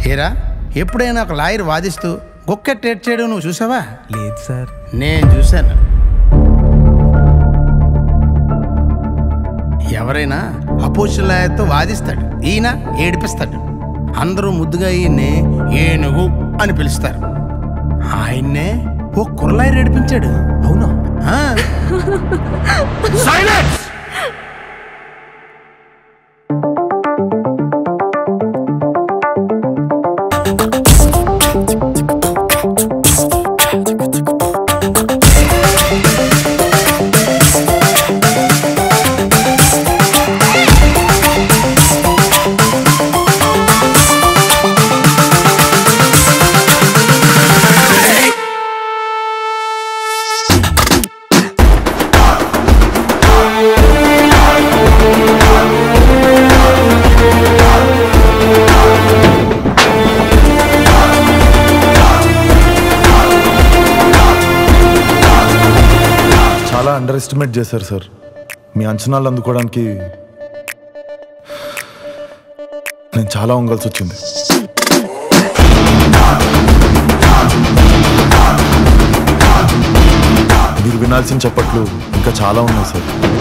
ఏరా ఎప్పుడైనా ఒక లాయర్ వాదిస్తూ గుక్కెట్టేట్ చేయడం నువ్వు చూసావా లేదు సార్ నేను చూశాను ఎవరైనా అపోజిషన్ లాయర్తో వాదిస్తాడు ఈయన ఏడిపిస్తాడు అందరూ ముద్దుగా ఈయన్ని ఏనుగు అని పిలుస్తారు ఆయన్నే ఓ కుర్రలాయర్ ఏడిపించాడు అవునా ఆ. Silence! చాలా అండర్ ఎస్టిమేట్ చేశారు సార్ మీ అంచనాలు అందుకోవడానికి నేను చాలా వంగాల్సి వచ్చింది మీరు వినాల్సిన చప్పట్లు ఇంకా చాలా ఉన్నాయి సార్